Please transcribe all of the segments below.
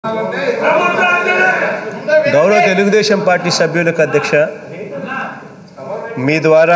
గౌరవ తెలుగుదేశం పార్టీ సభ్యులకు అధ్యక్ష మీ ద్వారా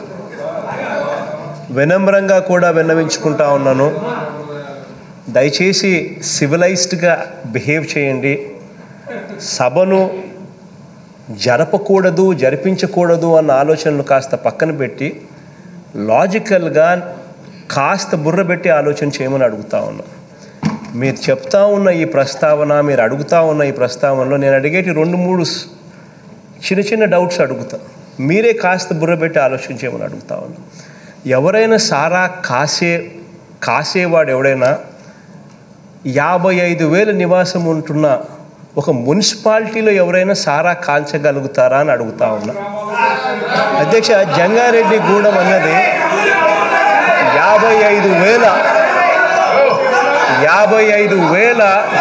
వినమ్రంగా కూడా విన్నవించుకుంటా ఉన్నాను దయచేసి సివిలైజ్డ్గా బిహేవ్ చేయండి సభను జరపకూడదు జరిపించకూడదు అన్న ఆలోచనలు కాస్త పక్కన పెట్టి లాజికల్గా కాస్త బుర్ర పెట్టి ఆలోచన చేయమని అడుగుతా ఉన్నా మీరు చెప్తా ఉన్న ఈ ప్రస్తావన మీరు అడుగుతా ఉన్న ఈ ప్రస్తావనలో నేను అడిగేటి రెండు మూడు స్- చిన్న చిన్న డౌట్స్ అడుగుతా మీరే కాస్త బుర్ర పెట్టి ఆలోచన చేయమని అడుగుతా ఉన్నా ఎవరైనా సారా కాసే కాసేవాడు ఎవడైనా యాభై ఐదు వేల నివాసం ఉంటున్న ఒక మున్సిపాలిటీలో ఎవరైనా సారా కాల్చగలుగుతారా అని అడుగుతా ఉన్నా అధ్యక్ష జంగారెడ్డి గూడెం అన్నది యాభై ఐదు వేల యాభై ఐదు వేల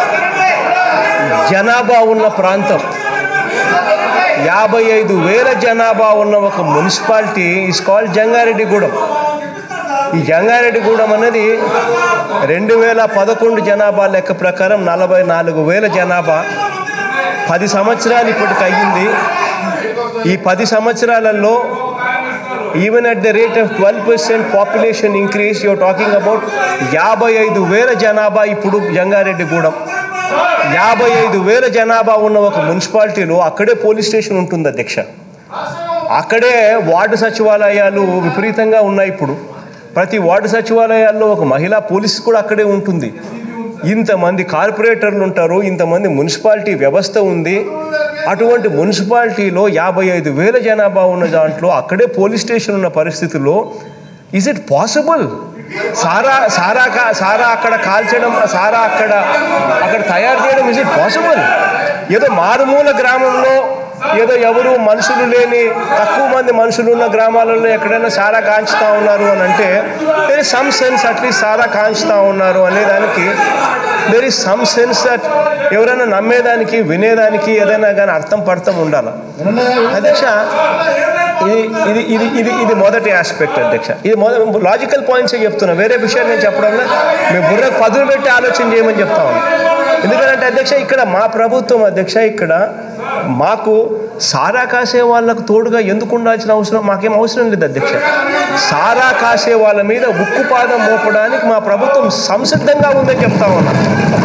జనాభా ఉన్న ప్రాంతం యాభై ఐదు వేల జనాభా ఉన్న ఒక మున్సిపాలిటీ ఇస్ కాల్డ్ జంగారెడ్డిగూడెం ఈ జంగారెడ్డిగూడెం అనేది రెండు వేల పదకొండు జనాభా లెక్క ప్రకారం నలభై నాలుగు వేల జనాభా పది సంవత్సరాలు ఇప్పటికి అయ్యింది ఈ పది సంవత్సరాలలో even at the rate of twelve percent population increase you're talking about యాభై ఐదు వేల జనాభా ఇప్పుడు జంగారెడ్డిగూడెం యాభై ఐదు వేల జనాభా ఉన్న ఒక మున్సిపాలిటీలో అక్కడే పోలీస్ స్టేషన్ ఉంటుంది అధ్యక్ష అక్కడే వార్డు సచివాలయాలు విపరీతంగా ఉన్నాయి ఇప్పుడు ప్రతి వార్డు సచివాలయాల్లో ఒక మహిళా పోలీస్ కూడా అక్కడే ఉంటుంది ఇంతమంది కార్పొరేటర్లు ఉంటారు ఇంతమంది మున్సిపాలిటీ వ్యవస్థ ఉంది అటువంటి మున్సిపాలిటీలో యాభై ఐదు వేల జనాభా ఉన్న దాంట్లో అక్కడే పోలీస్ స్టేషన్ ఉన్న పరిస్థితుల్లో ఈజ్ ఇట్ పాసిబుల్ సారా సారా కా- సారా అక్కడ కాల్చడం సారా అక్కడ అక్కడ తయారు చేయడం ఇజ్ ఇట్ పాసిబుల్ ఏదో మారుమూల గ్రామంలో ఏదో ఎవరు మనుషులు లేని తక్కువ మంది మనుషులు ఉన్న గ్రామాలలో ఎక్కడైనా సారా కాంచుతా ఉన్నారు అని అంటే there is some sense at least సారా కాంచుతా ఉన్నారు అనేదానికి there is some sense that ఎవరైనా నమ్మేదానికి వినేదానికి ఏదైనా కానీ అర్థం పడతాం ఉండాలి అధ్యక్ష ఇది ఇది ఇది ఇది ఇది మొదటి ఆస్పెక్ట్ అధ్యక్ష ఇది మొద లాజికల్ పాయింట్స్ చెప్తున్నా వేరే విషయాలు నేను చెప్పడంలో మేము బుర్రకు పదులు పెట్టి ఆలోచన చేయమని చెప్తా ఉన్నాం ఎందుకంటే అధ్యక్ష ఇక్కడ మా ప్రభుత్వం అధ్యక్ష ఇక్కడ మాకు సారా కాసే వాళ్ళకు తోడుగా ఎందుకు ఉండాల్సిన అవసరం మాకేం అవసరం లేదు అధ్యక్ష సారా కాసే వాళ్ళ మీద ఉక్కుపాదం మోపడానికి మా ప్రభుత్వం సంసిద్ధంగా ఉందని చెప్తా ఉన్నాం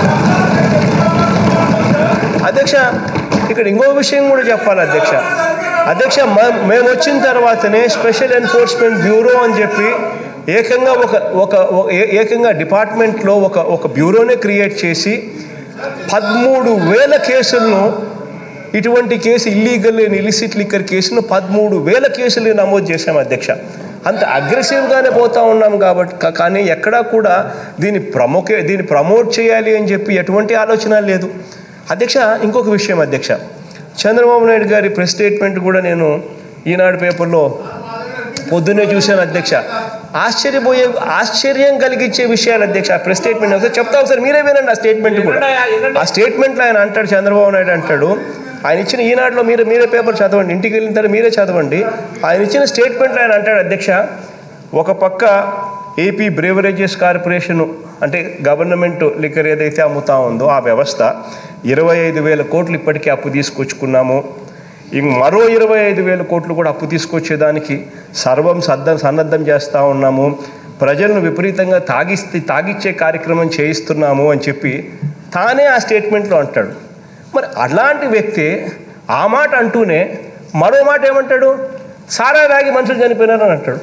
అధ్యక్ష ఇక్కడ ఇంకో విషయం కూడా చెప్పాలి అధ్యక్ష అధ్యక్ష మ- మేము వచ్చిన తర్వాతనే స్పెషల్ ఎన్ఫోర్స్మెంట్ బ్యూరో అని చెప్పి ఏకంగా ఒక ఒక ఒక- ఏ- ఏకంగా డిపార్ట్మెంట్లో ఒక ఒక బ్యూరోనే క్రియేట్ చేసి పదమూడు వేల కేసులను ఇటువంటి case illegal and illicit liquor కేసును పదమూడు వేల కేసులు నమోదు చేశాం అధ్యక్ష అంత అగ్రెసివ్గానే పోతా ఉన్నాం కాబట్టి కా- కానీ ఎక్కడా కూడా దీన్ని ప్రమోకే దీన్ని ప్రమోట్ చేయాలి అని చెప్పి ఎటువంటి ఆలోచన లేదు అధ్యక్ష ఇంకొక విషయం అధ్యక్ష చంద్రబాబు నాయుడు గారి ప్రెస్ స్టేట్మెంట్ కూడా నేను ఈనాడు పేపర్లో పొద్దున్నే చూశాను అధ్యక్ష ఆశ్చర్యపోయే ఆశ్చర్యం కలిగించే విషయాలు అధ్యక్ష ఆ ప్రెస్ స్టేట్మెంట్ ఒకసారి చెప్తా ఒకసారి మీరే వినండి ఆ స్టేట్మెంట్ కూడా ఆ స్టేట్మెంట్లో ఆయన అంటాడు చంద్రబాబు నాయుడు అంటాడు ఆయన ఇచ్చిన ఈనాడులో మీరు మీరే పేపర్ చదవండి ఇంటికి వెళ్ళిన తర్వాత మీరే చదవండి ఆయన ఇచ్చిన స్టేట్మెంట్లో ఆయన అంటాడు అధ్యక్ష ఒక పక్క ఏపీ బ్రేవరేజెస్ కార్పొరేషను అంటే గవర్నమెంట్ లిక్కర్ ఏదైతే అమ్ముతా ఉందో ఆ వ్యవస్థ ఇరవై ఐదు వేల కోట్లు ఇప్పటికే అప్పు తీసుకొచ్చుకున్నాము ఇంక మరో ఇరవై ఐదు వేల కోట్లు కూడా అప్పు తీసుకొచ్చేదానికి సర్వం సద్దం సన్నద్ధం చేస్తూ ఉన్నాము ప్రజలను విపరీతంగా తాగిస్తే తాగిచ్చే కార్యక్రమం చేయిస్తున్నాము అని చెప్పి తానే ఆ స్టేట్మెంట్లో అంటాడు మరి అలాంటి వ్యక్తి ఆ మాట అంటూనే మరో మాట ఏమంటాడు సారా తాగి మనుషులు చనిపోయినారని అంటాడు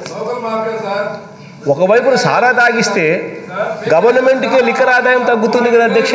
ఒకవైపున సారా తాగిస్తే గవర్నమెంట్కే లిక్కర్ ఆదాయం తగ్గుతుంది కదా అధ్యక్ష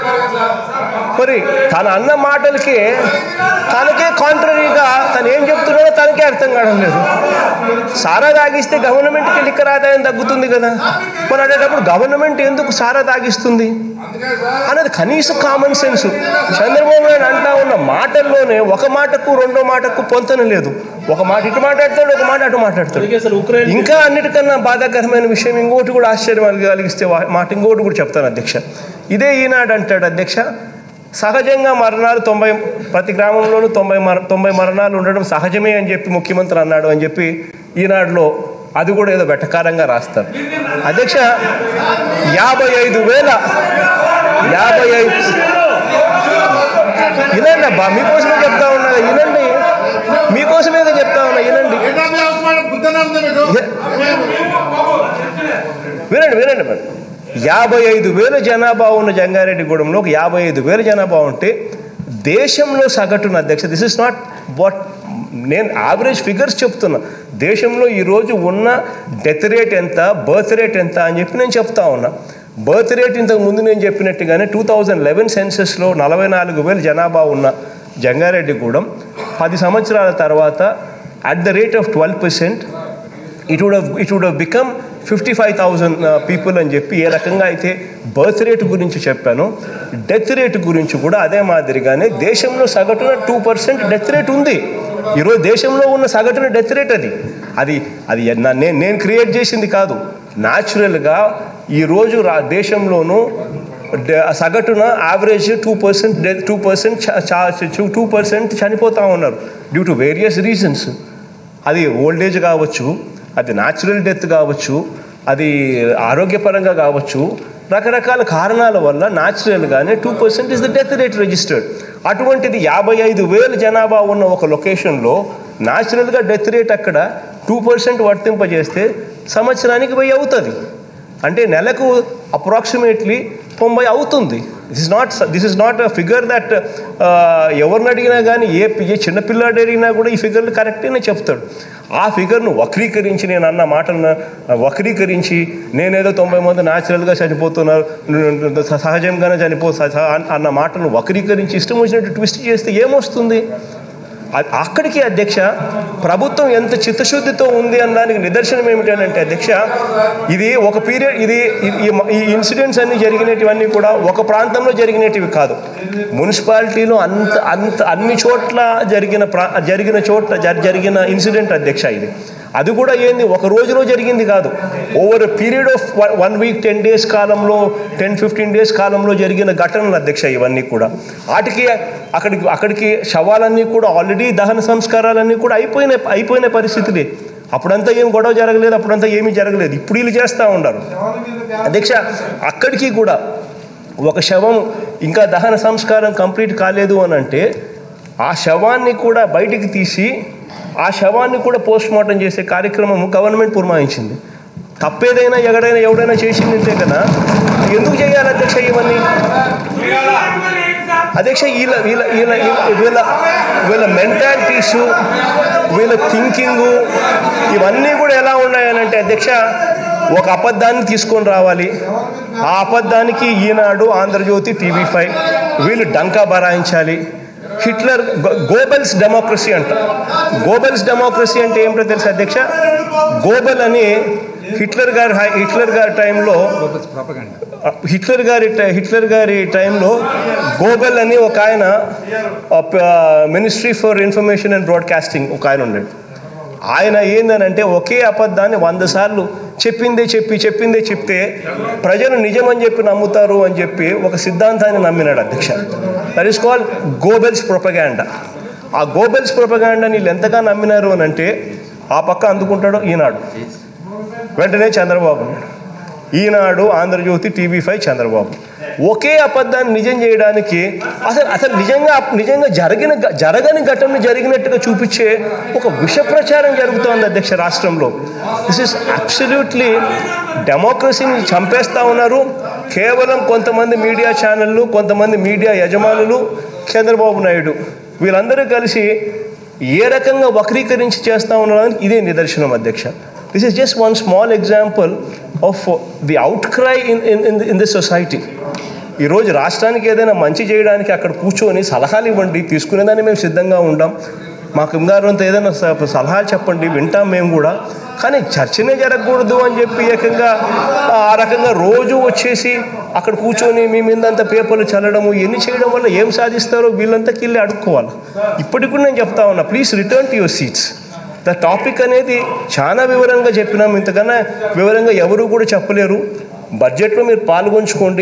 మరి తన అన్న మాటలకే తనకే కాంట్రరీగా తను ఏం చెప్తున్నాడో తనకే అర్థం కావడం లేదు సారా తాగిస్తే గవర్నమెంట్కి లిక్కర్ ఆదాయం తగ్గుతుంది కదా మరి అనేటప్పుడు గవర్నమెంట్ ఎందుకు సారా తాగిస్తుంది అనేది కనీస కామన్ సెన్స్ చంద్రబాబు నాయుడు అంటా ఉన్న మాటల్లోనే ఒక మాటకు రెండో మాటకు పొంతన లేదు ఒక మాట ఇటు మాట్లాడతాడు ఒక మాట అటు మాట్లాడతాడు ఇంకా అన్నిటికన్నా బాధాకరమైన విషయం ఇంకోటి కూడా ఆశ్చర్యం కలిగిస్తే వా- మాట ఇంకోటి కూడా చెప్తాను అధ్యక్ష ఇదే ఈనాడు అంటాడు అధ్యక్ష సహజంగా మరణాలు తొంభై ప్రతి గ్రామంలోనూ తొంభై మర తొంభై మరణాలు ఉండడం సహజమే అని చెప్పి ముఖ్యమంత్రి అన్నాడు అని చెప్పి ఈనాడులో అది కూడా ఏదో వెటకారంగా రాస్తారు అధ్యక్ష యాభై ఐదు వేల యాభై ఐదు బా మీకోసమే చెప్తా ఉన్నా వినండి మీకోసమే చెప్తా ఉన్నా వినండి ఏంటంటే అవసరమైన బుద్ధనే ఉంది మీకు వినండి వినండి మరి యాభై ఐదు వేల జనాభా ఉన్న జంగారెడ్డిగూడెంలో ఒక యాభై ఐదు వేల జనాభా ఉంటే దేశంలో సగటున అధ్యక్ష దిస్ ఇస్ నాట్ వాట్ నేను యావరేజ్ ఫిగర్స్ చెప్తున్నా దేశంలో ఈరోజు ఉన్న డెత్ రేట్ ఎంత బర్త్ రేట్ ఎంత అని చెప్పి నేను చెప్తా ఉన్నా బర్త్ రేట్ ఇంతకు ముందు నేను చెప్పినట్టుగానే టూ థౌజండ్ లెవెన్ సెన్సెస్లో నలభై నాలుగు వేల జనాభా ఉన్న జంగారెడ్డిగూడెం పది సంవత్సరాల తర్వాత at the rate of twelve percent it would it would become fifty five thousand people అని చెప్పి ఏ రకంగా అయితే బర్త్ రేట్ గురించి చెప్పాను డెత్ రేట్ గురించి కూడా అదే మాదిరిగానే దేశంలో సగటున టూ పర్సెంట్ డెత్ రేట్ ఉంది ఈరోజు దేశంలో ఉన్న సగటున డెత్ రేట్ అది అది అది నా- నేను నేను క్రియేట్ చేసింది కాదు న్యాచురల్గా ఈరోజు రా దేశంలోనూ డ- సగటున average two percent two percent two percent చనిపోతూ ఉన్నారు డ్యూ టు వేరియస్ రీజన్స్ అది ఓల్డేజ్ కావచ్చు అది న్యాచురల్ డెత్ కావచ్చు అది ఆరోగ్యపరంగా కావచ్చు రకరకాల కారణాల వల్ల న్యాచురల్గానే two percent is the death rate registered అటువంటిది యాభై ఐదు వేల జనాభా ఉన్న ఒక లొకేషన్లో న్యాచురల్గా డెత్ రేట్ అక్కడ టూ పర్సెంట్ వర్తింపజేస్తే సంవత్సరానికి వెయ్యి అవుతుంది అంటే నెలకు అప్రాక్సిమేట్లీ తొంభై అవుతుంది this is not this is not a figure that ఎవరిని అడిగినా కానీ ఏ ఏ చిన్నపిల్లాడు అడిగినా కూడా ఈ ఫిగర్లు కరెక్టేనే చెప్తాడు ఆ ఫిగర్ను వక్రీకరించి నేను అన్న మాటలను వక్రీకరించి నేనేదో తొంభై మంది న్యాచురల్గా చనిపోతున్నారు స- సహజంగానే చనిపో స- స- అన్న మాటను వక్రీకరించి ఇష్టం వచ్చినట్టు ట్విస్ట్ చేస్తే ఏమొస్తుంది అ- అక్కడికి అధ్యక్ష ప్రభుత్వం ఎంత చిత్తశుద్ధితో ఉంది అనడానికి నిదర్శనం ఏమిటంటే అధ్యక్ష ఇది ఒక పీరియడ్ ఇది ఈ- ఈ- ఈ ఇన్సిడెంట్స్ అన్ని జరిగినటివన్నీ కూడా ఒక ప్రాంతంలో జరిగినటివి కాదు మున్సిపాలిటీలో అంత అంత అన్ని చోట్ల జరిగిన ప్రా జరిగిన చోట్ల జ- జరిగిన ఇన్సిడెంట్ అధ్యక్ష ఇది అది కూడా ఏంది ఒక రోజులో జరిగింది కాదు over period of one week ten days కాలంలో టెన్ ఫిఫ్టీన్ డేస్ కాలంలో జరిగిన ఘటనలు అధ్యక్ష ఇవన్నీ కూడా వాటికి అక్కడికి అక్కడికి శవాలన్నీ కూడా ఆల్రెడీ దహన సంస్కారాలన్నీ కూడా అయిపోయిన అయిపోయిన పరిస్థితులే అప్పుడంతా ఏం గొడవ జరగలేదు అప్పుడంతా ఏమీ జరగలేదు ఇప్పుడు వీళ్ళు చేస్తూ ఉన్నారు అధ్యక్ష అక్కడికి కూడా ఒక శవం ఇంకా దహన సంస్కారం కంప్లీట్ కాలేదు అని అంటే ఆ శవాన్ని కూడా బయటికి తీసి ఆ శవాన్ని కూడా పోస్ట్ మార్టం చేసే కార్యక్రమం గవర్నమెంట్ పురమాయించింది తప్పేదైనా ఎక్కడైనా ఎవడైనా చేసిందంటే కదా ఎందుకు చేయాలి అధ్యక్ష ఇవన్నీ అధ్యక్ష వీళ్ళ వీళ్ళ వీళ్ళ వీళ్ళ వీళ్ళ మెంటాలిటీసు వీళ్ళ థింకింగు ఇవన్నీ కూడా ఎలా ఉన్నాయనంటే అధ్యక్ష ఒక అబద్ధాన్ని తీసుకొని రావాలి ఆ అబద్ధానికి ఈనాడు ఆంధ్రజ్యోతి టీవీ ఫైవ్ వీళ్ళు డంకా బరాయించాలి హిట్లర్ గో- గోబెల్స్ డెమోక్రసీ అంట గోబెల్స్ డెమోక్రసీ అంటే ఏమిటో తెలుసు అధ్యక్ష గోబెల్ అని హిట్లర్ గారి హై- హిట్లర్ గారి టైంలో హిట్లర్ గారి టై- హిట్లర్ గారి టైంలో గోబెల్ అని ఒక ఆయన ministry for information and broadcasting ఒక ఆయన ఉన్నాడు ఆయన ఏందనంటే ఒకే అబద్ధాన్ని వంద సార్లు చెప్పిందే చెప్పి చెప్పిందే చెప్తే ప్రజలు నిజమని చెప్పి నమ్ముతారు అని చెప్పి ఒక సిద్ధాంతాన్ని నమ్మినాడు అధ్యక్ష that is called Goebbels propaganda ఆ గోబెల్స్ ప్రొపగాండాని వీళ్ళు ఎంతగా నమ్మినారు అని అంటే ఆ పక్క అందుకుంటాడో ఈనాడు వెంటనే చంద్రబాబు నాయుడు ఈనాడు ఆంధ్రజ్యోతి టీవీ ఫైవ్ చంద్రబాబు ఒకే అబద్ధాన్ని నిజం చేయడానికి అసలు అసలు నిజంగా నిజంగా జరిగిన గ- జరగని ఘటన జరిగినట్టుగా చూపించే ఒక విష ప్రచారం జరుగుతోంది అధ్యక్ష రాష్ట్రంలో దిస్ ఇస్ అబ్సల్యూట్లీ డెమోక్రసీని చంపేస్తా ఉన్నారు కేవలం కొంతమంది మీడియా ఛానళ్ళు కొంతమంది మీడియా యజమానులు చంద్రబాబు నాయుడు వీళ్ళందరూ కలిసి ఏ రకంగా వక్రీకరించి చేస్తా ఉన్నారని ఇదే నిదర్శనం అధ్యక్ష this is just one small example of the outcry in in in this society ఈరోజు రాష్ట్రానికి ఏదైనా మంచి చేయడానికి అక్కడ కూర్చొని సలహాలు ఇవ్వండి తీసుకునేదాన్ని మేము సిద్ధంగా ఉంటాం మాకు ఇంగారంతో ఏదైనా స- సలహాలు చెప్పండి వింటాం మేము కూడా కానీ చర్చనే జరగకూడదు అని చెప్పి ఏకంగా ఆ రకంగా రోజు వచ్చేసి అక్కడ కూర్చొని మీ మీదంత పేపర్లు చల్లడము ఇవన్నీ చేయడం వల్ల ఏం సాధిస్తారో వీళ్ళంతా కిల్లి అడుక్కోవాలి ఇప్పటికి కూడా నేను చెప్తా ఉన్నా please return to your seats the topic అనేది చాలా వివరంగా చెప్పినాం ఇంతకన్నా వివరంగా ఎవరు కూడా చెప్పలేరు బడ్జెట్లో మీరు పాల్గొంచుకోండి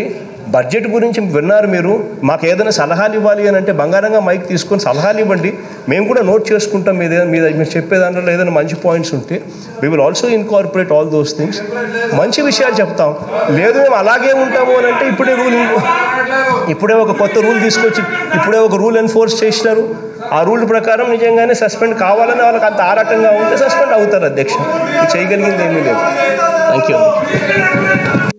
బడ్జెట్ గురించి విన్నారు మీరు మాకు ఏదైనా సలహాలు ఇవ్వాలి అని అంటే బంగారంగా మైక్ తీసుకొని సలహాలు ఇవ్వండి మేము కూడా నోట్ చేసుకుంటాం మీద మీద మీరు చెప్పే దాంట్లో ఏదైనా మంచి పాయింట్స్ ఉంటే we will also incorporate all those things మంచి విషయాలు చెప్తాం లేదు మేము అలాగే ఉంటాము అని అంటే ఇప్పుడే రూల్ ఇప్పుడే ఒక కొత్త రూల్ తీసుకొచ్చి ఇప్పుడే ఒక రూల్ ఎన్ఫోర్స్ చేసినారు ఆ రూల్ ప్రకారం నిజంగానే సస్పెండ్ కావాలని వాళ్ళకి అంత ఆరాటంగా ఉంటే సస్పెండ్ అవుతారు అధ్యక్ష ఇది చేయగలిగింది ఏమీ లేదు థ్యాంక్ యూ